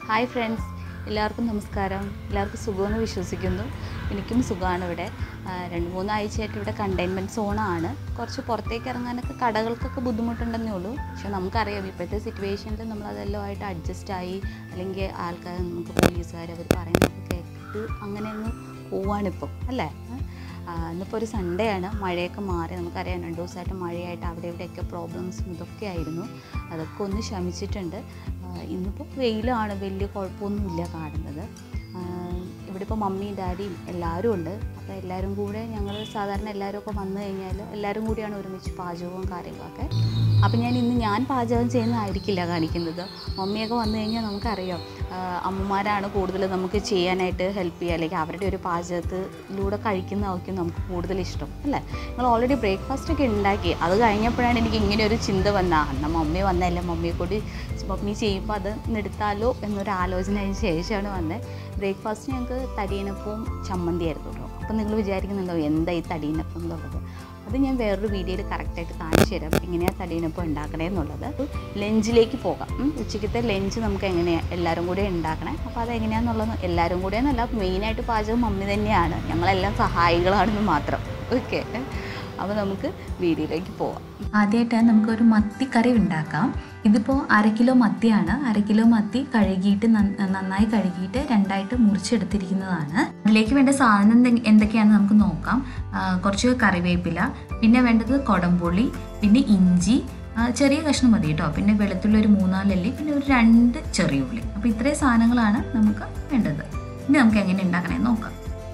Hi friends എല്ലാവർക്കും നമസ്കാരം എല്ലാവർക്കും സുഖമെന്ന് വിശ്വസിക്കുന്നു എനിക്കും സുഖമാണ് ഇവിടെ ആ, രണ്ട് മൂന്നാഴ്ചയായിട്ട് ഇവിടെ കണ്ടെയ്ൻമെൻറ്റ് സോണാണ് കുറച്ച് പുറത്തേക്ക് ഇറങ്ങാനൊക്കെ കടകൾക്കൊക്കെ ബുദ്ധിമുട്ടുണ്ടെന്നേ ഉള്ളൂ പക്ഷെ നമുക്കറിയാം ഇപ്പോഴത്തെ സിറ്റുവേഷനിൽ നമ്മൾ ആയിട്ട് അഡ്ജസ്റ്റ് ആയി അല്ലെങ്കിൽ ആൾക്കാർ നമുക്ക് പോലീസുകാർ അവർ പറയുന്നതൊക്കെ കേട്ടിട്ട് അങ്ങനെ അങ്ങ് പോവാണിപ്പോൾ അല്ലേ ആ, ഇന്നിപ്പോൾ ഒരു സൺഡേ ആണ് മഴയൊക്കെ മാറി നമുക്കറിയാം രണ്ട് ദിവസമായിട്ട് മഴയായിട്ട് അവിടെ ഇവിടെയൊക്കെ പ്രോബ്ലംസും ഇതൊക്കെ ആയിരുന്നു അതൊക്കെ ഒന്ന് ശമിച്ചിട്ടുണ്ട് ആ, ഇന്നിപ്പോൾ വെയിലാണ് വലിയ കുഴപ്പമൊന്നുമില്ല കാണുന്നത് ആ, ഇവിടെ ഇപ്പോൾ മമ്മിയും ഡാഡിയും എല്ലാവരും ഉണ്ട് അപ്പോൾ എല്ലാവരും കൂടെ ഞങ്ങൾ സാധാരണ എല്ലാവരും ഒക്കെ വന്നു കഴിഞ്ഞാൽ എല്ലാവരും കൂടിയാണ് ഒരുമിച്ച് പാചകവും കാര്യങ്ങളൊക്കെ അപ്പോൾ ഞാൻ ഇന്ന് ഞാൻ പാചകം ചെയ്യുന്നതായിരിക്കില്ല കാണിക്കുന്നത് മമ്മിയൊക്കെ വന്നു കഴിഞ്ഞാൽ നമുക്കറിയാം ആ, അമ്മമാരാണ് കൂടുതൽ നമുക്ക് ചെയ്യാനായിട്ട് ഹെൽപ്പ് ചെയ്യുക അല്ലെങ്കിൽ അവരുടെ ഒരു പാചകത്തിലൂടെ കഴിക്കുന്നതായിരിക്കും നമുക്ക് കൂടുതൽ ഇഷ്ടം അല്ലേ നിങ്ങൾ ഓൾറെഡി ബ്രേക്ക്ഫാസ്റ്റ് ഒക്കെ ഉണ്ടാക്കി അത് കഴിഞ്ഞപ്പോഴാണ് എനിക്ക് ഇങ്ങനെ ഒരു ചിന്ത വന്ന അന്ന മമ്മി വന്നല്ലേ മമ്മിയെ കൂടി മമ്മി ചെയ്യുമ്പോൾ അത് എടുത്താലോ എന്നൊരു ആലോചന അതിന് ശേഷമാണ് വന്നത് ബ്രേക്ക്ഫാസ്റ്റ് ഞങ്ങൾക്ക് തടിയനപ്പവും ചമ്മന്തിയായിരുന്നു കേട്ടോ അപ്പം നിങ്ങൾ വിചാരിക്കുന്നുണ്ടോ എന്താ ഈ തടിയനപ്പം എന്നുള്ളത് അത് ഞാൻ വേറൊരു വീഡിയോയിൽ കറക്റ്റായിട്ട് കാണിച്ചു തരാം എങ്ങനെയാണ് തടിയനപ്പം ഉണ്ടാക്കണേ എന്നുള്ളത് ലഞ്ചിലേക്ക് പോകാം ഉം. ഉച്ചയ്ക്കത്തെ ലഞ്ച് നമുക്ക് എങ്ങനെയാണ് എല്ലാവരും കൂടെ ഉണ്ടാക്കണേ അപ്പോൾ അത് എങ്ങനെയാണെന്നുള്ളത് എല്ലാവരും കൂടെ എന്നല്ല മെയിനായിട്ട് പാചകം മമ്മി തന്നെയാണ് ഞങ്ങളെല്ലാം സഹായികളാണെന്ന് മാത്രം ഓക്കെ അപ്പോൾ നമുക്ക് വീഡിയോയിലേക്ക് പോവാം ആദ്യമായിട്ട് നമുക്കൊരു മത്തി കറി ഉണ്ടാക്കാം ഇതിപ്പോൾ അര കിലോ മത്തിയാണ് അര കിലോ മത്തി കഴുകിയിട്ട് നന്ന- നന്നായി കഴുകിയിട്ട് രണ്ടായിട്ട് മുറിച്ചെടുത്തിരിക്കുന്നതാണ് അതിലേക്ക് വേണ്ട സാധനം എന്തെ- എന്തൊക്കെയാണെന്ന് നമുക്ക് നോക്കാം ആ, കുറച്ച് കറിവേപ്പില പിന്നെ വേണ്ടത് കൊടംപുളി പിന്നെ ഇഞ്ചി ആ, ചെറിയ കഷ്ണം മതി കേട്ടോ പിന്നെ വെളുത്തുള്ളി ഒരു മൂന്നാലല്ലി പിന്നെ ഒരു രണ്ട് ചെറിയ ഉള്ളി അപ്പോൾ ഇത്രയും സാധനങ്ങളാണ് നമുക്ക് വേണ്ടത് ഇനി നമുക്ക് എങ്ങനെ ഉണ്ടാക്കണേ നോക്കാം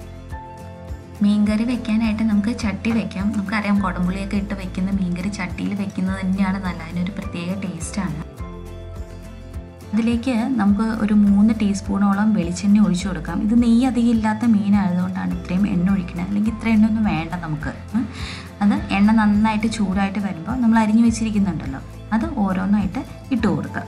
മീൻകറി വെക്കാനായിട്ട് നമുക്ക് ചട്ടി വെക്കാം നമുക്കറിയാം കുടംപുളിയൊക്കെ ഇട്ട് വെക്കുന്ന മീൻകറി ചട്ടിയിൽ വെക്കുന്നത് തന്നെയാണ് നല്ല അതിനൊരു പ്രത്യേക ടേസ്റ്റാണ് അതിലേക്ക് നമുക്ക് ഒരു മൂന്ന് ടീസ്പൂണോളം വെളിച്ചെണ്ണ ഒഴിച്ചു കൊടുക്കാം ഇത് നെയ്യ് അധികം ഇല്ലാത്ത മീനായതുകൊണ്ടാണ് ഇത്രയും എണ്ണ ഒഴിക്കുന്നത് അല്ലെങ്കിൽ ഇത്ര എണ്ണ ഒന്നും വേണ്ട നമുക്ക് ഉം. അത് എണ്ണ നന്നായിട്ട് ചൂടായിട്ട് വരുമ്പോൾ നമ്മൾ അരിഞ്ഞു വെച്ചിരിക്കുന്നുണ്ടല്ലോ അത് ഓരോന്നായിട്ട് ഇട്ട് കൊടുക്കുക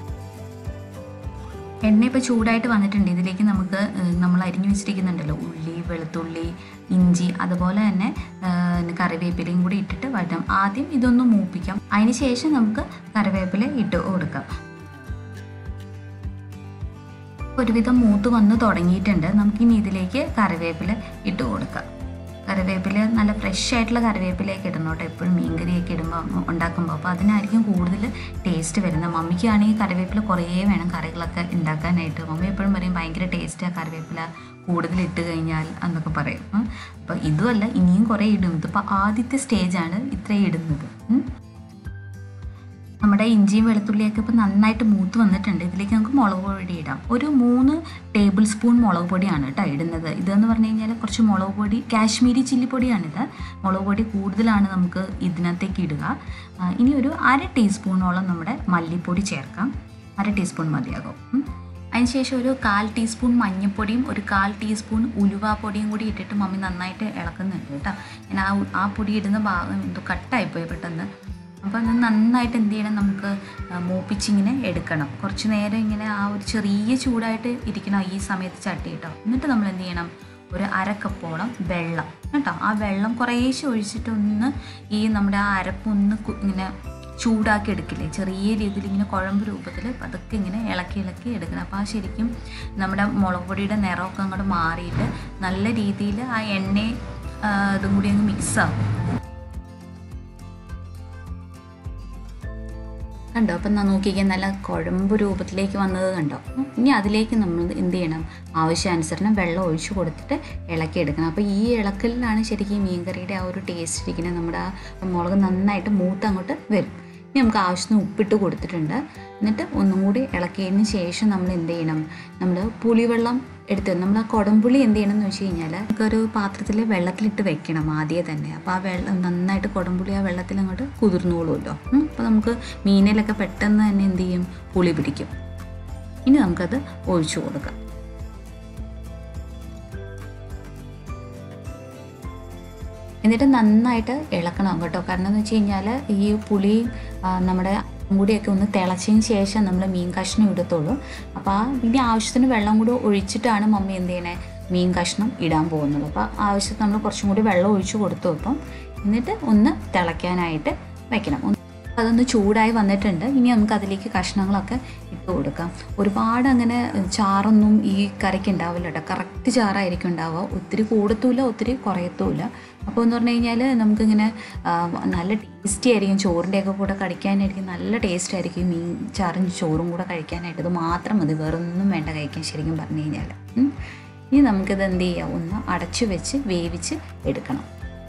എണ്ണ ഇപ്പോൾ ചൂടായിട്ട് വന്നിട്ടുണ്ട് ഇതിലേക്ക് നമുക്ക് ഏഹ്, നമ്മൾ അരിഞ്ഞു വെച്ചിരിക്കുന്നുണ്ടല്ലോ ഉള്ളി വെളുത്തുള്ളി ഇഞ്ചി അതുപോലെ തന്നെ ഏഹ്, കറിവേപ്പിലയും കൂടി ഇട്ടിട്ട് വഴറ്റാം ആദ്യം ഇതൊന്ന് മൂപ്പിക്കാം അതിന് ശേഷം നമുക്ക് കറിവേപ്പില ഇട്ട് കൊടുക്കാം ഒരുവിധം മൂത്ത് വന്ന് തുടങ്ങിയിട്ടുണ്ട് നമുക്കിനി ഇതിലേക്ക് കറിവേപ്പില ഇട്ട് കൊടുക്കാം കറിവേപ്പില നല്ല ഫ്രഷ് ആയിട്ടുള്ള കറിവേപ്പിലയൊക്കെ ഇടണം കേട്ടോ എപ്പോഴും മീൻകറിയൊക്കെ ഇടുമ്പോൾ ഉണ്ടാക്കുമ്പോൾ അപ്പോൾ അതിനായിരിക്കും കൂടുതൽ ടേസ്റ്റ് വരുന്നത് മമ്മിക്കാണെങ്കിൽ കറിവേപ്പില കുറേ വേണം കറികളൊക്കെ ഉണ്ടാക്കാനായിട്ട് മമ്മി എപ്പോഴും പറയും ഭയങ്കര ടേസ്റ്റാണ് കറിവേപ്പില കൂടുതൽ ഇട്ട് കഴിഞ്ഞാൽ എന്നൊക്കെ പറയും ഉം. അപ്പോൾ ഇതുമല്ല ഇനിയും കുറേ ഇടും ഇതിപ്പോൾ ആദ്യത്തെ സ്റ്റേജാണ് ഇത്രയും ഇടുന്നത് ഉം. നമ്മുടെ ഇഞ്ചിയും വെളുത്തുള്ളിയൊക്കെ ഇപ്പോൾ നന്നായിട്ട് മൂത്ത് വന്നിട്ടുണ്ട് ഇതിലേക്ക് നമുക്ക് മുളക് പൊടി ഇടാം ഒരു മൂന്ന് ടേബിൾ സ്പൂൺ മുളക് പൊടിയാണ് കേട്ടോ ഇടുന്നത് ഇതെന്ന് പറഞ്ഞു കഴിഞ്ഞാൽ കുറച്ച് മുളക് പൊടി കാശ്മീരി ചില്ലി പൊടിയാണിത് മുളക് പൊടി കൂടുതലാണ് നമുക്ക് ഇതിനകത്തേക്ക് ഇടുക ആ, ഇനി ഒരു അര ടീസ്പൂണോളം നമ്മുടെ മല്ലിപ്പൊടി ചേർക്കാം അര ടീസ്പൂൺ മതിയാകും ഉം. അതിനുശേഷം ഒരു കാൽ ടീസ്പൂൺ മഞ്ഞൾപ്പൊടിയും ഒരു കാൽ ടീസ്പൂൺ ഉലുവാപ്പൊടിയും കൂടി ഇട്ടിട്ട് മമ്മി നന്നായിട്ട് ഇളക്കുന്നുണ്ട് കേട്ടോ ഞാൻ ആ ഉ- ആ പൊടി ഇടുന്ന ഭാഗം എന്തോ കട്ടായിപ്പോയി പെട്ടെന്ന് അപ്പോൾ അത് നന്നായിട്ട് എന്ത് ചെയ്യണം നമുക്ക് ആ, മൂപ്പിച്ചിങ്ങനെ എടുക്കണം കുറച്ച് നേരം ഇങ്ങനെ ആ ഒരു ചെറിയ ചൂടായിട്ട് ഇരിക്കണം ഈ സമയത്ത് ചട്ടി കേട്ടോ എന്നിട്ട് നമ്മൾ എന്ത് ചെയ്യണം ഒരു അരക്കപ്പോളം വെള്ളം കേട്ടോ ആ വെള്ളം കുറേശ്ശെ ഒഴിച്ചിട്ട് ഒന്ന് ഈ നമ്മുടെ ആ അരപ്പൊന്ന് കു- ഇങ്ങനെ ചൂടാക്കി എടുക്കില്ലേ ചെറിയ രീതിയിൽ ഇങ്ങനെ കുഴമ്പ് രൂപത്തിൽ അതൊക്കെ ഇങ്ങനെ ഇളക്കി ഇളക്കി എടുക്കണം അപ്പോൾ ആ ശരിക്കും നമ്മുടെ മുളക് പൊടിയുടെ നിറമൊക്കെ അങ്ങോട്ട് മാറിയിട്ട് നല്ല രീതിയിൽ ആ എണ്ണയും ആ, ഇതും കൂടി അങ്ങ് മിക്സ് ആവും കണ്ടോ അപ്പം ഞാൻ നോക്കിക്കാൻ നല്ല കുഴമ്പ് രൂപത്തിലേക്ക് വന്നത് കണ്ടോ ഉം. ഇനി അതിലേക്ക് നമ്മൾ എന്ത് ചെയ്യണം ആവശ്യാനുസരണം വെള്ളം ഒഴിച്ചു കൊടുത്തിട്ട് ഇളക്കിയെടുക്കണം അപ്പോൾ ഈ ഇളക്കലിലാണ് ശരിക്കും ഈ മീൻകറിയുടെ ആ ഒരു ടേസ്റ്റ് ഇരിക്കുന്നത് നമ്മുടെ ആ മുളക് നന്നായിട്ട് മൂത്ത് അങ്ങോട്ട് വരും ഇനി നമുക്ക് ആവശ്യത്തിന് ഉപ്പിട്ട് കൊടുത്തിട്ടുണ്ട് എന്നിട്ട് ഒന്നും കൂടി ഇളക്കിയതിന് ശേഷം നമ്മൾ എന്ത് ചെയ്യണം നമ്മൾ പുളിവെള്ളം എടുത്ത് നമ്മൾ ആ കുടംപുളി എന്ത് ചെയ്യണം എന്ന് വെച്ച് കഴിഞ്ഞാൽ നമുക്കൊരു പാത്രത്തിൽ വെള്ളത്തിലിട്ട് വെക്കണം ആദ്യമേ തന്നെ അപ്പോൾ ആ വെള്ളം നന്നായിട്ട് കുടംപുളി ആ വെള്ളത്തിൽ അങ്ങോട്ട് കുതിർന്നോളുമല്ലോ അപ്പോൾ നമുക്ക് മീനിലൊക്കെ പെട്ടെന്ന് തന്നെ എന്ത് ചെയ്യും പുളി പിടിക്കും ഇനി നമുക്കത് ഒഴിച്ചു കൊടുക്കാം എന്നിട്ട് നന്നായിട്ട് ഇളക്കണം കേട്ടോ കാരണം എന്ന് വെച്ച് കഴിഞ്ഞാൽ ഈ പുളി ആ, നമ്മുടെ കൂടിയൊക്കെ ഒന്ന് തിളച്ചതിന് ശേഷം നമ്മൾ മീൻ കഷ്ണം ഇടത്തുള്ളൂ അപ്പോൾ ആ ഇനി ആവശ്യത്തിന് വെള്ളം കൂടി ഒഴിച്ചിട്ടാണ് മമ്മി എന്ത് ചെയ്യണേ മീൻ കഷ്ണം ഇടാൻ പോകുന്നത് അപ്പോൾ ആവശ്യത്തിന് നമ്മൾ കുറച്ചും കൂടി വെള്ളം ഒഴിച്ച് കൊടുത്തു അപ്പം എന്നിട്ട് ഒന്ന് തിളയ്ക്കാനായിട്ട് വെക്കണം ഒന്ന് അതൊന്ന് ചൂടായി വന്നിട്ടുണ്ട് ഇനി നമുക്ക് അതിലേക്ക് കഷ്ണങ്ങളൊക്കെ ഇട്ട് കൊടുക്കാം ഒരുപാട് അങ്ങനെ ചാറൊന്നും ഈ കറിക്ക് ഉണ്ടാവില്ല കേട്ടോ കറക്റ്റ് ചാറായിരിക്കും ഉണ്ടാവുക ഒത്തിരി കൂടത്തുമില്ല ഒത്തിരി കുറയത്തുമില്ല അപ്പോൾ എന്ന് പറഞ്ഞു കഴിഞ്ഞാൽ നമുക്കിങ്ങനെ ആ, നല്ല ടേസ്റ്റി ആയിരിക്കും ചോറിൻ്റെയൊക്കെ കൂടെ കഴിക്കാനായിരിക്കും നല്ല ടേസ്റ്റ് ആയിരിക്കും ഈ മീൻ ചാറും ചോറും കൂടെ കഴിക്കാനായിട്ട് ഇത് മാത്രം മതി വേറൊന്നും വേണ്ട കഴിക്കാൻ ശരിക്കും പറഞ്ഞു കഴിഞ്ഞാൽ ഉം. ഇനി നമുക്കിത് എന്ത് ചെയ്യാം ഒന്ന് അടച്ചു വെച്ച് വേവിച്ച് എടുക്കണം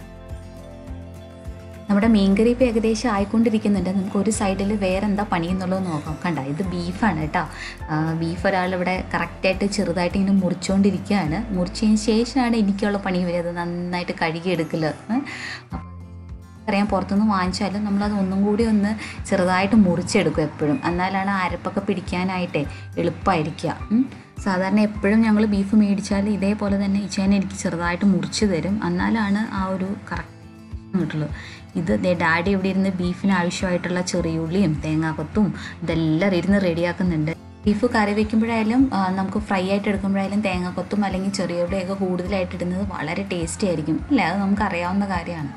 നമ്മുടെ മീൻകറി ഇപ്പോൾ ഏകദേശം ആയിക്കൊണ്ടിരിക്കുന്നുണ്ട് നമുക്ക് ഒരു സൈഡിൽ വേറെ എന്താ പണി എന്നുള്ളത് നോക്കാം കണ്ട ഇത് ബീഫാണ് കേട്ടോ ബീഫ് ഒരാളിവിടെ കറക്റ്റായിട്ട് ചെറുതായിട്ട് ഇങ്ങനെ മുറിച്ചുകൊണ്ടിരിക്കുകയാണ് മുറിച്ചതിന് ശേഷമാണ് എനിക്കുള്ള പണി വരുന്നത് നന്നായിട്ട് കഴുകിയെടുക്കൽ അപ്പം അറിയാം പുറത്തുനിന്ന് വാങ്ങിച്ചാലും നമ്മളത് ഒന്നും കൂടി ഒന്ന് ചെറുതായിട്ട് മുറിച്ചെടുക്കും എപ്പോഴും എന്നാലാണ് അരപ്പൊക്കെ പിടിക്കാനായിട്ടേ എളുപ്പമായിരിക്കുക ഉം. സാധാരണ എപ്പോഴും ഞങ്ങൾ ബീഫ് മേടിച്ചാൽ ഇതേപോലെ തന്നെ ഇച്ചേനെ എനിക്ക് ചെറുതായിട്ട് മുറിച്ച് തരും എന്നാലാണ് ആ ഒരു കറക്റ്റ് കിട്ടുള്ളൂ ഇത് ദേ ഡാഡി ഇവിടെ ഇരുന്ന് ബീഫിന് ആവശ്യമായിട്ടുള്ള ചെറിയുള്ളിയും തേങ്ങാക്കൊത്തും ഇതെല്ലാം ഇരുന്ന് റെഡിയാക്കുന്നുണ്ട് ബീഫ് കറി വെക്കുമ്പോഴായാലും ആ, നമുക്ക് ഫ്രൈ ആയിട്ട് എടുക്കുമ്പോഴായാലും തേങ്ങാക്കൊത്തും അല്ലെങ്കിൽ ചെറിയുള്ളിയൊക്കെ കൂടുതലായിട്ട് ഇടുന്നത് വളരെ ടേസ്റ്റി ആയിരിക്കും അല്ലേ അത് നമുക്ക് അറിയാവുന്ന കാര്യമാണ്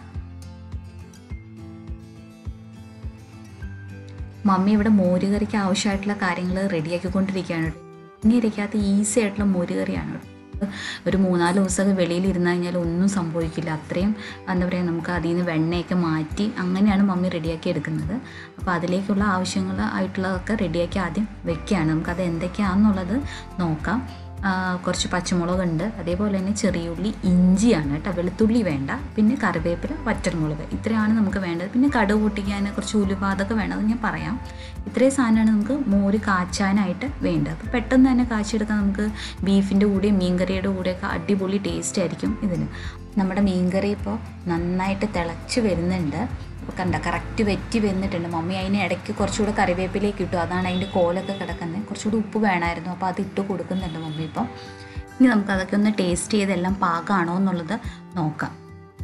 മമ്മി ഇവിടെ മോരുകറിക്ക് ആവശ്യമായിട്ടുള്ള കാര്യങ്ങൾ റെഡിയാക്കിക്കൊണ്ടിരിക്കുകയാണ് ഇങ്ങനെയിരിക്കാത്ത ഈസി ആയിട്ടുള്ള മോരുകറിയാണ് ഒരു മൂന്നാല് ദിവസമൊക്കെ വെളിയിൽ ഇരുന്ന് കഴിഞ്ഞാൽ ഒന്നും സംഭവിക്കില്ല അത്രയും എന്താ പറയുക നമുക്ക് അതിൽ നിന്ന് വെണ്ണയൊക്കെ മാറ്റി അങ്ങനെയാണ് മമ്മി റെഡിയാക്കി എടുക്കുന്നത് അപ്പോൾ അതിലേക്കുള്ള ആവശ്യങ്ങൾ ആയിട്ടുള്ളതൊക്കെ റെഡിയാക്കി ആദ്യം വെക്കുകയാണ് നമുക്കത് എന്തൊക്കെയാണെന്നുള്ളത് നോക്കാം ആ, കുറച്ച് പച്ചമുളകുണ്ട് അതേപോലെ തന്നെ ചെറിയുള്ളി ഇഞ്ചിയാണ് കേട്ടോ വെളുത്തുള്ളി വേണ്ട പിന്നെ കറിവേപ്പില വറ്റൽമുളക് ഇത്രയാണ് നമുക്ക് വേണ്ടത് പിന്നെ കടുക് പൊട്ടിക്കാൻ കുറച്ച് ഉലുവ അതൊക്കെ വേണം അത് ഞാൻ പറയാം ഇത്രയും സാധനമാണ് നമുക്ക് മോര് കാച്ചാനായിട്ട് വേണ്ടത് അപ്പോൾ പെട്ടെന്ന് തന്നെ കാച്ചിയെടുക്കാൻ നമുക്ക് ബീഫിൻ്റെ കൂടെയും മീൻകറിയുടെ കൂടെയൊക്കെ അടിപൊളി ടേസ്റ്റ് ആയിരിക്കും ഇതിന് നമ്മുടെ മീൻകറി ഇപ്പോൾ നന്നായിട്ട് തിളച്ച് വരുന്നുണ്ട് അപ്പോൾ കണ്ട കറക്റ്റ് വെറ്റി വന്നിട്ടുണ്ട് മമ്മി അതിന് ഇടയ്ക്ക് കുറച്ചുകൂടെ കറിവേപ്പിലേക്ക് ഇട്ടു അതാണ് അതിൻ്റെ കോലൊക്കെ കിടക്കുന്നത് കുറച്ചുകൂടി ഉപ്പ് വേണമായിരുന്നു അപ്പോൾ അത് ഇട്ട് കൊടുക്കുന്നുണ്ട് മമ്മി ഇപ്പം ഇനി നമുക്ക് അതൊക്കെ ഒന്ന് ടേസ്റ്റ് ചെയ്ത് എല്ലാം പാകമാണോ എന്നുള്ളത് നോക്കാം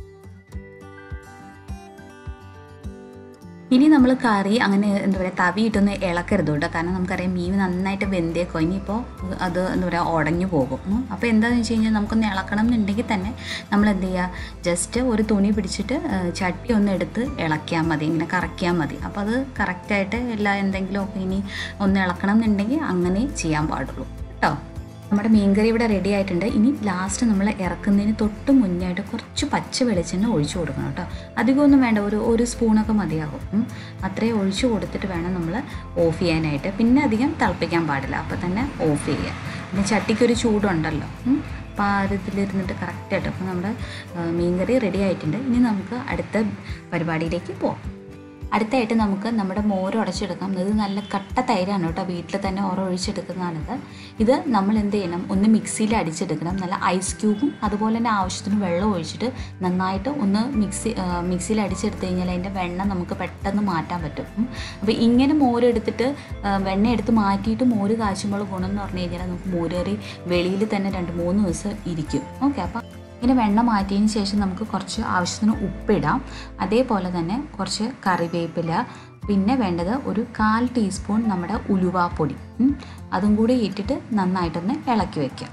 ഇനി നമ്മൾ കറി അങ്ങനെ എന്താ പറയുക തവിയിട്ടൊന്ന് ഇളക്കരുത് കേട്ടോ കാരണം നമുക്കറിയാം മീൻ നന്നായിട്ട് വെന്തേക്കോ ഇനിയിപ്പോൾ അത് എന്താ പറയുക ഉടഞ്ഞു പോകും ഉം. അപ്പോൾ എന്താണെന്ന് വെച്ച് കഴിഞ്ഞാൽ നമുക്കൊന്ന് ഇളക്കണം എന്നുണ്ടെങ്കിൽ തന്നെ നമ്മൾ എന്ത് ചെയ്യുക ജസ്റ്റ് ഒരു തുണി പിടിച്ചിട്ട് ആ, ചട്ടി ഒന്ന് എടുത്ത് ഇളക്കിയാൽ മതി ഇങ്ങനെ കറക്കിയാൽ മതി അപ്പോൾ അത് കറക്റ്റായിട്ട് എല്ലാ എന്തെങ്കിലുമൊക്കെ ഇനി ഒന്ന് ഇളക്കണം എന്നുണ്ടെങ്കിൽ അങ്ങനെ ചെയ്യാൻ പാടുള്ളൂ കേട്ടോ നമ്മുടെ മീൻകറി ഇവിടെ റെഡി ആയിട്ടുണ്ട് ഇനി ലാസ്റ്റ് നമ്മൾ ഇറക്കുന്നതിന് തൊട്ട് മുന്നായിട്ട് കുറച്ച് പച്ച വെളിച്ചെണ്ണ ഒഴിച്ചു കൊടുക്കണം കേട്ടോ അധികമൊന്നും വേണ്ട ഒരു ഒരു സ്പൂണൊക്കെ മതിയാകും ഉം. അത്രയും ഒഴിച്ചു കൊടുത്തിട്ട് വേണം നമ്മൾ ഓഫ് ചെയ്യാനായിട്ട് പിന്നെ അധികം തിളപ്പിക്കാൻ പാടില്ല അപ്പോൾ തന്നെ ഓഫ് ചെയ്യുക പിന്നെ ചട്ടിക്കൊരു ചൂടുണ്ടല്ലോ ഉം. അപ്പോൾ ആ ഒരു ഇതിലിരുന്നിട്ട് കറക്റ്റായിട്ട് അപ്പോൾ നമ്മുടെ ആ, മീൻകറി റെഡി ആയിട്ടുണ്ട് ഇനി നമുക്ക് അടുത്ത പരിപാടിയിലേക്ക് പോകാം അടുത്തായിട്ട് നമുക്ക് നമ്മുടെ മോര് ഉടച്ചെടുക്കാം ഇത് നല്ല കട്ട തൈരാണ് കേട്ടോ വീട്ടിൽ തന്നെ ഓരോ ഒഴിച്ചെടുക്കുന്നതാണിത് ഇത് നമ്മൾ എന്ത് ചെയ്യണം ഒന്ന് മിക്സിയിൽ അടിച്ചെടുക്കണം നല്ല ഐസ് ക്യൂബും അതുപോലെ തന്നെ ആവശ്യത്തിന് വെള്ളം ഒഴിച്ചിട്ട് നന്നായിട്ട് ഒന്ന് മിക്സി ആ, മിക്സിയിൽ അടിച്ചെടുത്ത് കഴിഞ്ഞാൽ അതിൻ്റെ വെണ്ണ നമുക്ക് പെട്ടെന്ന് മാറ്റാൻ പറ്റും ഉം. അപ്പോൾ ഇങ്ങനെ മോര് എടുത്തിട്ട് ആ, വെണ്ണ എടുത്ത് മാറ്റിയിട്ട് മോര് കാച്ചുമ്പോൾ ഗുണം എന്ന് പറഞ്ഞു കഴിഞ്ഞാൽ നമുക്ക് മോര് കറി വെളിയിൽ തന്നെ രണ്ട് മൂന്ന് ദിവസം ഇരിക്കും ഓക്കെ അപ്പോൾ ഇങ്ങനെ വെണ്ണ മാറ്റിയതിന് ശേഷം നമുക്ക് കുറച്ച് ആവശ്യത്തിന് ഉപ്പിടാം അതേപോലെ തന്നെ കുറച്ച് കറിവേപ്പില പിന്നെ വേണ്ടത് ഒരു കാൽ ടീസ്പൂൺ നമ്മുടെ ഉലുവാപ്പൊടി ഉം. അതും കൂടി ഇട്ടിട്ട് നന്നായിട്ടൊന്ന് ഇളക്കി വയ്ക്കാം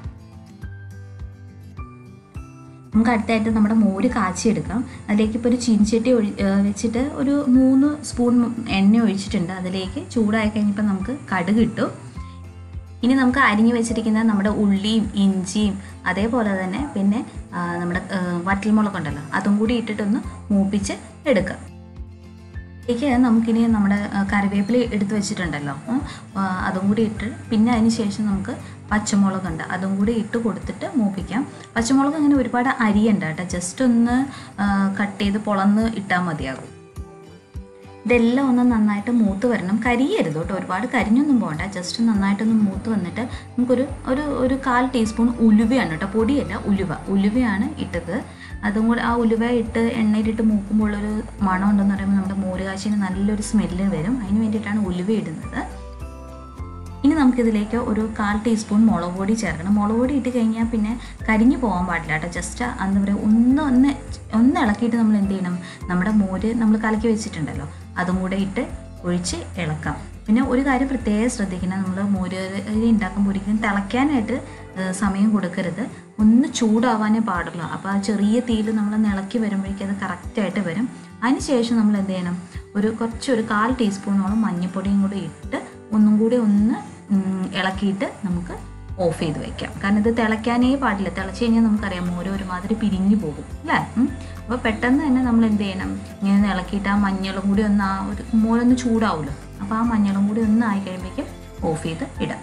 നമുക്ക് അടുത്തായിട്ട് നമ്മുടെ മോര് കാച്ചിയെടുക്കാം അതിലേക്ക് ഇപ്പോൾ ഒരു ചീനിച്ചട്ടി ഒഴി ഏഹ് വെച്ചിട്ട് ഒരു മൂന്ന് സ്പൂൺ എണ്ണ ഒഴിച്ചിട്ടുണ്ട് അതിലേക്ക് ചൂടായി കഴിഞ്ഞപ്പോൾ നമുക്ക് കടുക് ഇട്ടു ഇനി നമുക്ക് അരിഞ്ഞു വെച്ചിരിക്കുന്ന നമ്മുടെ ഉള്ളിയും ഇഞ്ചിയും അതേപോലെ തന്നെ പിന്നെ ആ, നമ്മുടെ ആ, വറ്റൽമുളകുണ്ടല്ലോ അതും കൂടി ഇട്ടിട്ടൊന്ന് മൂപ്പിച്ച് എടുക്കാം ഇതിലേക്ക് നമുക്കിനി നമ്മുടെ ആ, കറിവേപ്പില എടുത്ത് വെച്ചിട്ടുണ്ടല്ലോ ഉം, ആ, അതും കൂടി ഇട്ട് പിന്നെ അതിന് ശേഷം നമുക്ക് പച്ചമുളകുണ്ട് അതും കൂടി ഇട്ട് കൊടുത്തിട്ട് മൂപ്പിക്കാം പച്ചമുളക് അങ്ങനെ ഒരുപാട് അരിയണ്ട കേട്ടോ ജസ്റ്റ് ഒന്ന് കട്ട് ചെയ്ത് പൊളന്ന് ഇട്ടാൽ മതിയാകും ഇതെല്ലാം ഒന്ന് നന്നായിട്ട് മൂത്ത് വരണം കരിയരുത് കേട്ടോ ഒരുപാട് കരിഞ്ഞൊന്നും പോകണ്ട ജസ്റ്റ് നന്നായിട്ടൊന്ന് മൂത്ത് വന്നിട്ട് നമുക്കൊരു ഒരു ഒരു കാൽ ടീസ്പൂൺ ഉലുവയാണ് കേട്ടോ പൊടിയല്ല ഉലുവ ഉലുവയാണ് ഇട്ടത് അതും കൂടെ ആ ഉലുവ ഇട്ട് എണ്ണയിലിട്ട് മൂക്കുമ്പോൾ ഒരു മണം ഉണ്ടെന്ന് പറയുമ്പോൾ നമ്മുടെ മോരുകാച്ചിന് നല്ലൊരു സ്മെല്ല് വരും അതിന് വേണ്ടിയിട്ടാണ് ഉലുവ ഇടുന്നത് ഇനി നമുക്കിതിലേക്ക് ഒരു കാൽ ടീസ്പൂൺ മുളക് പൊടി ചേർക്കണം മുളക് പൊടി ഇട്ട് കഴിഞ്ഞാൽ പിന്നെ കരിഞ്ഞു പോകാൻ പാടില്ല കേട്ടോ ജസ്റ്റ് എന്താ പറയുക ഒന്ന് ഒന്ന് ഒന്ന് ഇളക്കിയിട്ട് നമ്മൾ എന്ത് ചെയ്യണം നമ്മുടെ മോര് നമ്മൾ കലക്കി വെച്ചിട്ടുണ്ടല്ലോ അതും കൂടെ ഇട്ട് ഒഴിച്ച് ഇളക്കാം പിന്നെ ഒരു കാര്യം പ്രത്യേകം ശ്രദ്ധിക്കണം നമ്മൾ മോര് കറി ഉണ്ടാക്കുമ്പോൾ ഒരിക്കലും തിളയ്ക്കാനായിട്ട് ഏഹ്, സമയം കൊടുക്കരുത് ഒന്ന് ചൂടാവാനേ പാടുള്ളൂ അപ്പോൾ ആ ചെറിയ തീയിൽ നമ്മൾ ഇളക്കി വരുമ്പോഴേക്കും അത് കറക്റ്റായിട്ട് വരും അതിന് ശേഷം നമ്മൾ എന്ത് ചെയ്യണം ഒരു കുറച്ച് ഒരു കാൽ ടീസ്പൂണോളം മഞ്ഞൾപ്പൊടിയും കൂടി ഇട്ട് ഒന്നും കൂടി ഒന്ന് ഉം, ഇളക്കിയിട്ട് നമുക്ക് ഓഫ് ചെയ്ത് വെക്കാം കാരണം ഇത് തിളയ്ക്കാനേ പാടില്ല തിളച്ച് കഴിഞ്ഞാൽ നമുക്കറിയാം മോര് ഒരുമാതിരി പിരിഞ്ഞു പോകും അല്ലേ അപ്പോൾ പെട്ടെന്ന് തന്നെ നമ്മൾ എന്ത് ചെയ്യണം ഇങ്ങനെ ഒന്ന് ഇളക്കിയിട്ട് ആ മഞ്ഞളും കൂടി ഒന്ന് ആ ഒരു മോരൊന്ന് ചൂടാവുമല്ലോ അപ്പോൾ ആ മഞ്ഞളും കൂടി ഒന്ന് ആയി കഴിയുമ്പോഴേക്കും ഓഫ് ചെയ്ത് ഇടാം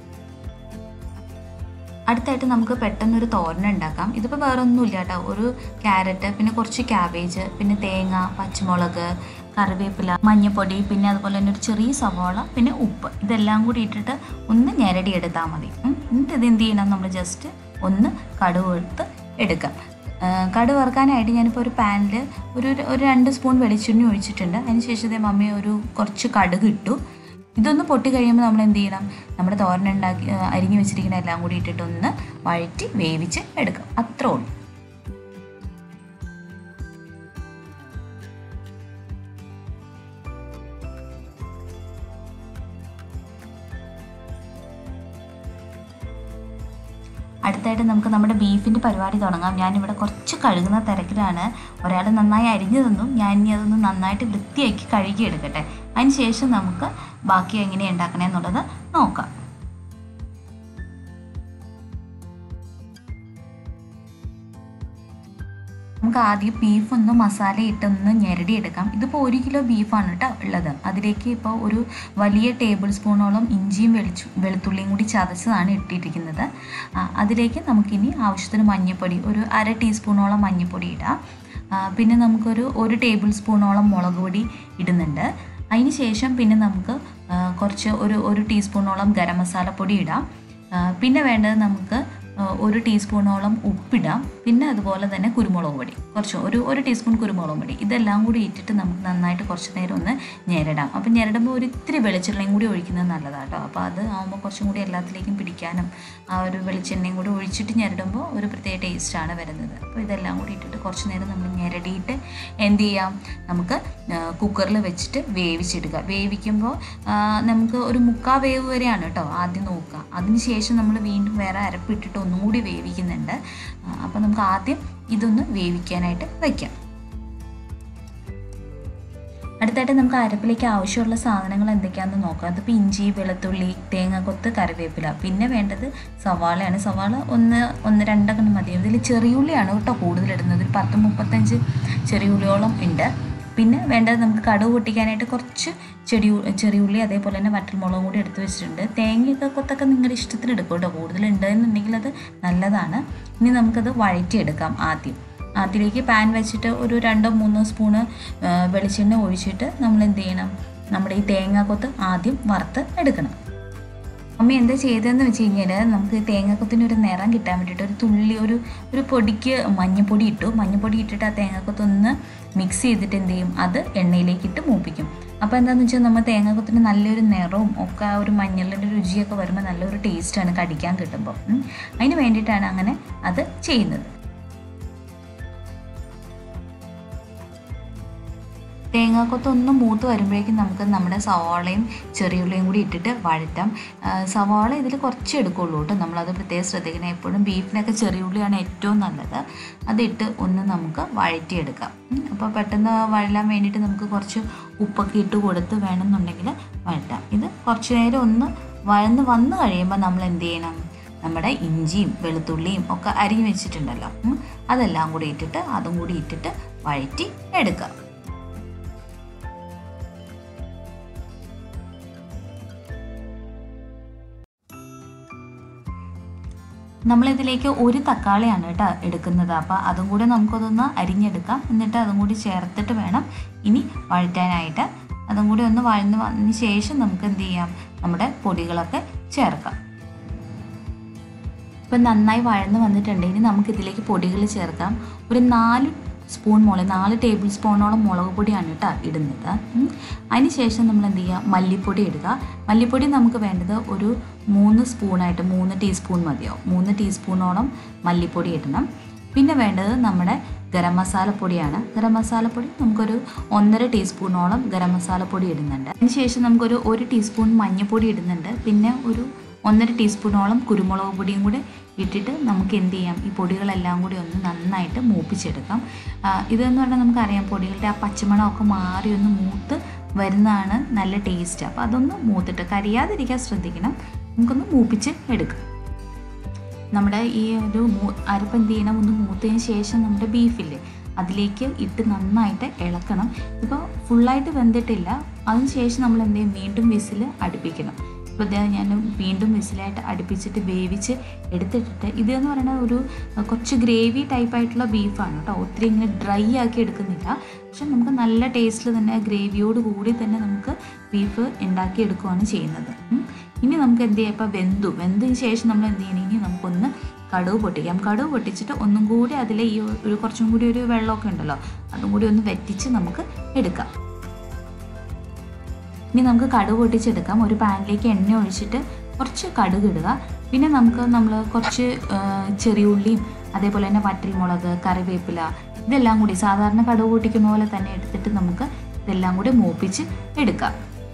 അടുത്തായിട്ട് നമുക്ക് പെട്ടെന്നൊരു തോരൻ ഉണ്ടാക്കാം ഇതിപ്പോൾ വേറെ ഒന്നുമില്ല കേട്ടോ ഒരു ക്യാരറ്റ് പിന്നെ കുറച്ച് ക്യാബേജ് പിന്നെ തേങ്ങ പച്ചമുളക് കറിവേപ്പില മഞ്ഞൾപ്പൊടി പിന്നെ അതുപോലെ തന്നെ ഒരു ചെറിയ സവാള പിന്നെ ഉപ്പ് ഇതെല്ലാം കൂടി ഇട്ടിട്ട് ഒന്ന് ഞെരടി എടുത്താൽ മതി ഉം. എന്നിട്ട് ഇത് എന്ത് ചെയ്യണം നമ്മൾ ജസ്റ്റ് ഒന്ന് കടുക് എടുത്ത് എടുക്കാം ആ, കടുക് വറുക്കാനായിട്ട് ഞാനിപ്പോൾ ഒരു പാനിൽ ഒരു ഒരു രണ്ട് സ്പൂൺ വെളിച്ചെണ്ണ ഒഴിച്ചിട്ടുണ്ട് അതിന് ശേഷം ഇതേ മമ്മി ഒരു കുറച്ച് കടുക് ഇട്ടു ഇതൊന്ന് പൊട്ടി കഴിയുമ്പോൾ നമ്മൾ എന്ത് ചെയ്യണം നമ്മുടെ തോരൻ ഉണ്ടാക്കി ആ, അരിഞ്ഞു വെച്ചിരിക്കുന്ന എല്ലാം കൂടി ഇട്ടിട്ട് ഒന്ന് വഴറ്റി വേവിച്ച് എടുക്കാം അത്രേ ഉള്ളൂ അടുത്തായിട്ട് നമുക്ക് നമ്മുടെ ബീഫിൻ്റെ പരിപാടി തുടങ്ങാം ഞാനിവിടെ കുറച്ച് കഴുകുന്ന തിരക്കിലാണ് ഒരാൾ നന്നായി അരിഞ്ഞു തന്നു ഞാൻ ഇനി അതൊന്ന് നന്നായിട്ട് വൃത്തിയാക്കി കഴുകി എടുക്കട്ടെ അതിന് ശേഷം നമുക്ക് ബാക്കി എങ്ങനെയാണ് ഉണ്ടാക്കണേ എന്നുള്ളത് നോക്കാം നമുക്ക് ആദ്യം ബീഫ് ഒന്ന് മസാല ഇട്ടൊന്ന് ഞെരടി എടുക്കാം ഇതിപ്പോൾ ഒരു കിലോ ബീഫാണ് കേട്ടോ ഉള്ളത് അതിലേക്ക് ഇപ്പോൾ ഒരു വലിയ ടേബിൾ സ്പൂണോളം ഇഞ്ചിയും വെളിച്ചു വെളുത്തുള്ളിയും കൂടി ചതച്ചതാണ് ഇട്ടിരിക്കുന്നത് ആ, അതിലേക്ക് നമുക്കിനി ആവശ്യത്തിന് മഞ്ഞൾപ്പൊടി ഒരു അര ടീസ്പൂണോളം മഞ്ഞൾപ്പൊടി ഇടാം ആ, പിന്നെ നമുക്കൊരു ഒരു ടേബിൾ സ്പൂണോളം മുളക് പൊടി ഇടുന്നുണ്ട് അതിന് ശേഷം പിന്നെ നമുക്ക് ആ, കുറച്ച് ഒരു ഒരു ടീസ്പൂണോളം ഗരം മസാലപ്പൊടി ഇടാം ആ, പിന്നെ വേണ്ടത് നമുക്ക് ആ, ഒരു ടീസ്പൂണോളം ഉപ്പിടാം പിന്നെ അതുപോലെ തന്നെ കുരുമുളക് പൊടി കുറച്ച് ഒരു ഒരു ടീസ്പൂൺ കുരുമുളക് പൊടി ഇതെല്ലാം കൂടി ഇട്ടിട്ട് നമുക്ക് നന്നായിട്ട് കുറച്ച് നേരം ഒന്ന് ഞെരടാം അപ്പം ഞെരടുമ്പോൾ ഒരു ഇത്തിരി വെളിച്ചെണ്ണയും കൂടി ഒഴിക്കുന്നത് നല്ലതാണ് കേട്ടോ അപ്പോൾ അത് ആകുമ്പോൾ കുറച്ചും കൂടി എല്ലാത്തിലേക്കും പിടിക്കാനും ആ ഒരു വെളിച്ചെണ്ണയും കൂടി ഒഴിച്ചിട്ട് ഞെരടുമ്പോൾ ഒരു പ്രത്യേക ടേസ്റ്റാണ് വരുന്നത് അപ്പോൾ ഇതെല്ലാം കൂടി ഇട്ടിട്ട് കുറച്ച് നേരം നമ്മൾ ഞെരടിയിട്ട് എന്ത് ചെയ്യാം നമുക്ക് കുക്കറിൽ വെച്ചിട്ട് വേവിച്ചെടുക്കുക വേവിക്കുമ്പോൾ ആ, നമുക്ക് ഒരു മുക്കാ വേവ് വരെയാണ് കേട്ടോ ആദ്യം നോക്കുക അതിന് ശേഷം നമ്മൾ വീണ്ടും വേറെ അരപ്പിട്ടിട്ട് ഒന്നും കൂടി വേവിക്കുന്നുണ്ട് അപ്പോൾ നമുക്ക് ആദ്യം ഇതൊന്ന് വേവിക്കാനായിട്ട് വയ്ക്കാം അടുത്തായിട്ട് നമുക്ക് അരപ്പിലേക്ക് ആവശ്യമുള്ള സാധനങ്ങൾ എന്തൊക്കെയാണെന്ന് നോക്കാം അതിപ്പോൾ ഇഞ്ചി വെളുത്തുള്ളി തേങ്ങാക്കൊത്ത് കറിവേപ്പില പിന്നെ വേണ്ടത് സവാളയാണ് സവാള ഒന്ന് ഒന്ന് രണ്ടൊക്കെ മതി ഇതിൽ ചെറിയുള്ളിയാണ് കേട്ടോ കൂടുതലിടുന്നത് ഒരു പത്ത് മുപ്പത്തഞ്ച് ചെറിയുള്ളിയോളം ഉണ്ട് പിന്നെ വേണ്ടത് നമുക്ക് കടുക് പൊട്ടിക്കാനായിട്ട് കുറച്ച് ചെടി ചെറിയുള്ളി അതേപോലെ തന്നെ വറ്റൽമുളകും കൂടി എടുത്ത് വെച്ചിട്ടുണ്ട് തേങ്ങയൊക്കെ കൊത്തൊക്കെ നിങ്ങളുടെ ഇഷ്ടത്തിന് എടുക്കും കേട്ടോ കൂടുതലുണ്ട് എന്നുണ്ടെങ്കിൽ അത് നല്ലതാണ് ഇനി നമുക്കത് വഴറ്റിയെടുക്കാം ആദ്യം അതിലേക്ക് പാൻ വെച്ചിട്ട് ഒരു രണ്ടോ മൂന്നോ സ്പൂണ് ആ, വെളിച്ചെണ്ണ ഒഴിച്ചിട്ട് നമ്മൾ എന്ത് ചെയ്യണം നമ്മുടെ ഈ തേങ്ങാക്കൊത്ത് ആദ്യം വറുത്ത് എടുക്കണം അമ്മ എന്താ ചെയ്തതെന്ന് വെച്ച് കഴിഞ്ഞാൽ നമുക്ക് ഈ തേങ്ങാക്കൊത്തിന് ഒരു നിറം കിട്ടാൻ വേണ്ടിയിട്ട് ഒരു തുള്ളി ഒരു ഒരു പൊടിക്ക് മഞ്ഞൾപ്പൊടി ഇട്ടു മഞ്ഞൾപ്പൊടി ഇട്ടിട്ട് ആ തേങ്ങാക്കൊത്ത് ഒന്ന് മിക്സ് ചെയ്തിട്ട് എന്ത് ചെയ്യും അത് എണ്ണയിലേക്ക് ഇട്ട് മൂപ്പിക്കും അപ്പോൾ എന്താണെന്ന് വെച്ചാൽ നമ്മൾ തേങ്ങാക്കൊത്തിന് നല്ലൊരു നിറവും ഒക്കെ ആ ഒരു മഞ്ഞളിൻ്റെ രുചിയൊക്കെ വരുമ്പോൾ നല്ലൊരു ടേസ്റ്റാണ് കടിക്കാൻ കിട്ടുമ്പോൾ ഉം. അതിന് വേണ്ടിയിട്ടാണ് അങ്ങനെ അത് ചെയ്യുന്നത് തേങ്ങാക്കൊത്ത് ഒന്ന് മൂത്ത് വരുമ്പോഴേക്കും നമുക്ക് നമ്മുടെ സവാളയും ചെറിയുള്ളിയും കൂടി ഇട്ടിട്ട് വഴറ്റാം ആ, സവാള ഇതിൽ കുറച്ച് എടുക്കുള്ളൂ കേട്ടോ നമ്മളത് പ്രത്യേകം ശ്രദ്ധിക്കണം എപ്പോഴും ബീഫിനൊക്കെ ചെറിയുള്ളിയാണ് ഏറ്റവും നല്ലത് അതിട്ട് ഒന്ന് നമുക്ക് വഴറ്റിയെടുക്കാം ഉം, അപ്പോൾ പെട്ടെന്ന് വഴലാൻ വേണ്ടിയിട്ട് നമുക്ക് കുറച്ച് ഉപ്പൊക്കെ ഇട്ട് കൊടുത്ത് വേണമെന്നുണ്ടെങ്കിൽ വഴറ്റാം ഇത് കുറച്ച് നേരം ഒന്ന് വഴന്ന് വന്ന് കഴിയുമ്പോൾ നമ്മൾ എന്ത് ചെയ്യണം നമ്മുടെ ഇഞ്ചിയും വെളുത്തുള്ളിയും ഒക്കെ അരിഞ്ഞ് വെച്ചിട്ടുണ്ടല്ലോ ഉം, അതെല്ലാം കൂടി ഇട്ടിട്ട് അതും കൂടി ഇട്ടിട്ട് വഴറ്റി എടുക്കാം നമ്മളിതിലേക്ക് ഒരു തക്കാളിയാണ് കേട്ടോ എടുക്കുന്നത് അപ്പോൾ അതും കൂടി നമുക്കതൊന്ന് അരിഞ്ഞെടുക്കാം എന്നിട്ട് അതും കൂടി ചേർത്തിട്ട് വേണം ഇനി വഴറ്റാനായിട്ട് അതും കൂടി ഒന്ന് വഴന്ന് വന്നതിന് ശേഷം നമുക്ക് എന്ത് ചെയ്യാം നമ്മുടെ പൊടികളൊക്കെ ചേർക്കാം ഇപ്പം നന്നായി വഴന്ന് വന്നിട്ടുണ്ട് ഇനി നമുക്ക് ഇതിലേക്ക് പൊടികൾ ചേർക്കാം ഒരു നാല് സ്പൂൺ മുളക് നാല് ടേബിൾ സ്പൂണോളം മുളക് പൊടിയാണ് കേട്ടോ ഇടുന്നത് ഉം. അതിന് ശേഷം നമ്മൾ എന്ത് ചെയ്യുക മല്ലിപ്പൊടി ഇടുക മല്ലിപ്പൊടി നമുക്ക് വേണ്ടത് ഒരു മൂന്ന് സ്പൂണായിട്ട് മൂന്ന് ടീസ്പൂൺ മതിയോ മൂന്ന് ടീസ്പൂണോളം മല്ലിപ്പൊടി ഇടണം പിന്നെ വേണ്ടത് നമ്മുടെ ഗരം മസാലപ്പൊടിയാണ് ഗരം മസാലപ്പൊടി നമുക്കൊരു ഒന്നര ടീസ്പൂണോളം ഗരം മസാലപ്പൊടി ഇടുന്നുണ്ട് അതിന് ശേഷം നമുക്കൊരു ഒരു ടീസ്പൂൺ മഞ്ഞൾപ്പൊടി ഇടുന്നുണ്ട് പിന്നെ ഒരു ഒന്നര ടീസ്പൂണോളം കുരുമുളക് പൊടിയും കൂടെ ഇട്ടിട്ട് നമുക്ക് എന്ത് ചെയ്യാം ഈ പൊടികളെല്ലാം കൂടി ഒന്ന് നന്നായിട്ട് മൂപ്പിച്ചെടുക്കാം ആ, ഇതെന്ന് പറഞ്ഞാൽ നമുക്കറിയാം പൊടികളുടെ ആ പച്ചമണമൊക്കെ മാറി ഒന്ന് മൂത്ത് വരുന്നതാണ് നല്ല ടേസ്റ്റ് അപ്പോൾ അതൊന്ന് മൂത്തിട്ട് കരിയാതിരിക്കാൻ ശ്രദ്ധിക്കണം നമുക്കൊന്ന് മൂപ്പിച്ച് എടുക്കാം നമ്മുടെ ഈ ഒരു മൂ- അരപ്പ് എന്ത് ചെയ്യണം ഒന്ന് മൂത്തതിന് ശേഷം നമ്മുടെ ബീഫില്ലേ അതിലേക്ക് ഇട്ട് നന്നായിട്ട് ഇളക്കണം ഇപ്പോൾ ഫുള്ളായിട്ട് വെന്തിട്ടില്ല അതിന് ശേഷം നമ്മൾ എന്ത് ചെയ്യും വീണ്ടും വിസിൽ അടുപ്പിക്കണം ഇപ്പോൾ ഇതാ ഞാൻ വീണ്ടും വിസിലായിട്ട് അടുപ്പിച്ചിട്ട് വേവിച്ച് എടുത്തിട്ടിട്ട് ഇതെന്ന് പറയുന്നത് ഒരു അഹ്, കുറച്ച് ഗ്രേവി ടൈപ്പായിട്ടുള്ള ബീഫാണ് കേട്ടോ ഒത്തിരി ഇങ്ങനെ ഡ്രൈ ആക്കി എടുക്കുന്നില്ല പക്ഷെ നമുക്ക് നല്ല ടേസ്റ്റിൽ തന്നെ ഗ്രേവിയോട് കൂടി തന്നെ നമുക്ക് ബീഫ് ഉണ്ടാക്കി എടുക്കുകയാണ് ചെയ്യുന്നത് ഉം. ഇനി നമുക്ക് എന്ത് ചെയ്യാം ഇപ്പോൾ വെന്തു വെന്തതിന് ശേഷം നമ്മൾ എന്ത് ചെയ്യണം ഇനി നമുക്കൊന്ന് കടുവ് പൊട്ടിക്കാം കടുവ് പൊട്ടിച്ചിട്ട് ഒന്നും കൂടി അതിലെ ഈ ഒരു കുറച്ചും കൂടി ഒരു വെള്ളമൊക്കെ ഉണ്ടല്ലോ അതും കൂടി ഒന്ന് വറ്റിച്ച് നമുക്ക് എടുക്കാം ഇനി നമുക്ക് കടുക് പൊട്ടിച്ചെടുക്കാം ഒരു പാനിലേക്ക് എണ്ണ ഒഴിച്ചിട്ട് കുറച്ച് കടുക് ഇടുക പിന്നെ നമുക്ക് നമ്മൾ കുറച്ച് ആ, ചെറിയ ഉള്ളിയും അതേപോലെ തന്നെ വറ്റൽമുളക് കറിവേപ്പില ഇതെല്ലാം കൂടി സാധാരണ കടുക് പൊട്ടിക്കുന്ന പോലെ തന്നെ എടുത്തിട്ട് നമുക്ക് ഇതെല്ലാം കൂടി മൂപ്പിച്ച് എടുക്കാം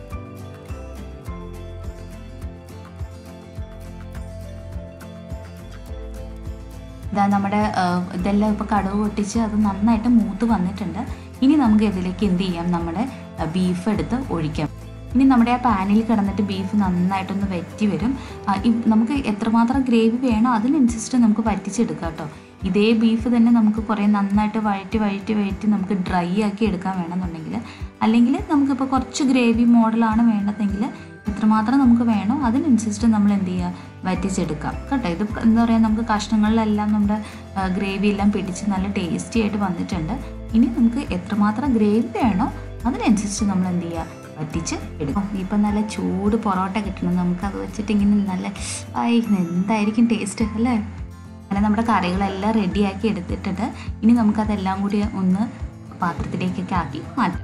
ഇതാ നമ്മുടെ ആ, ഇതെല്ലാം ഇപ്പോൾ കടുക് പൊട്ടിച്ച് അത് നന്നായിട്ട് മൂത്ത് വന്നിട്ടുണ്ട് ഇനി നമുക്ക് ഇതിലേക്ക് എന്ത് ചെയ്യാം നമ്മുടെ ബീഫ് എടുത്ത് ഒഴിക്കാം ഇനി നമ്മുടെ ആ പാനിൽ കിടന്നിട്ട് ബീഫ് നന്നായിട്ടൊന്ന് വറ്റി വരും ആ, ഈ നമുക്ക് എത്രമാത്രം ഗ്രേവി വേണോ അതിനനുസരിച്ച് നമുക്ക് വറ്റിച്ചെടുക്കാം കേട്ടോ ഇതേ ബീഫ് തന്നെ നമുക്ക് കുറേ നന്നായിട്ട് വഴറ്റി വഴറ്റി വഴറ്റി നമുക്ക് ഡ്രൈ ആക്കി എടുക്കാൻ വേണമെന്നുണ്ടെങ്കിൽ അല്ലെങ്കിൽ നമുക്കിപ്പോൾ കുറച്ച് ഗ്രേവി മോഡലാണ് വേണ്ടതെങ്കിൽ എത്രമാത്രം നമുക്ക് വേണോ അതിനനുസരിച്ച് നമ്മൾ എന്ത് ചെയ്യുക വറ്റിച്ചെടുക്കാം കേട്ടോ ഇത് എന്താ പറയുക നമുക്ക് കഷ്ണങ്ങളിലെല്ലാം നമ്മുടെ ഗ്രേവി എല്ലാം പിടിച്ച് നല്ല ടേസ്റ്റി ആയിട്ട് വന്നിട്ടുണ്ട് ഇനി നമുക്ക് എത്രമാത്രം ഗ്രേവി വേണോ അതിനനുസരിച്ച് നമ്മൾ എന്ത് ചെയ്യുക വറ്റിച്ച് എടുക്കും ഇപ്പം നല്ല ചൂട് പൊറോട്ട കിട്ടണം നമുക്കത് വെച്ചിട്ട് ഇങ്ങനെ നല്ല ആയി എന്തായിരിക്കും ടേസ്റ്റ് അല്ലേ അങ്ങനെ നമ്മുടെ കറികളെല്ലാം റെഡിയാക്കി എടുത്തിട്ടുണ്ട് ഇനി നമുക്കതെല്ലാം കൂടി ഒന്ന് പാത്രത്തിലേക്കൊക്കെ ആക്കി മാറ്റാം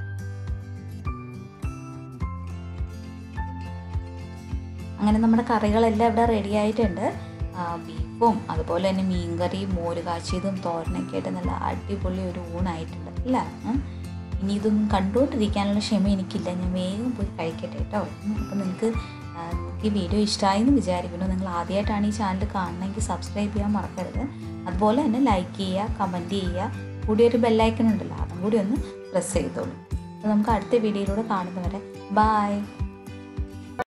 അങ്ങനെ നമ്മുടെ കറികളെല്ലാം ഇവിടെ റെഡി ആയിട്ടുണ്ട് ആ, ബീഫും അതുപോലെ തന്നെ മീൻകറിയും മോര് കാച്ചിയതും തോരനൊക്കെ ആയിട്ട് നല്ല അടിപൊളി ഒരു ഊണായിട്ടുണ്ട് അല്ല ഉം. ഇനി ഇതൊന്നും കണ്ടുകൊണ്ടിരിക്കാനുള്ള ക്ഷമ എനിക്കില്ല ഞാൻ വേഗം പോയി കഴിക്കട്ടെ കേട്ടോ അപ്പോൾ നിങ്ങൾക്ക് ആ, ഈ വീഡിയോ ഇഷ്ടമായി എന്ന് വിചാരിക്കുന്നു നിങ്ങൾ ആദ്യമായിട്ടാണ് ഈ ചാനൽ കാണണമെങ്കിൽ സബ്സ്ക്രൈബ് ചെയ്യാൻ മറക്കരുത് അതുപോലെ തന്നെ ലൈക്ക് ചെയ്യുക കമൻറ്റ് ചെയ്യുക കൂടി ഒരു ബെല്ലൈക്കൺ ഉണ്ടല്ലോ അതും കൂടി ഒന്ന് പ്രസ് ചെയ്തോളൂ അപ്പോൾ നമുക്ക് അടുത്ത വീഡിയോയിലൂടെ കാണുന്നവരെ ബായ്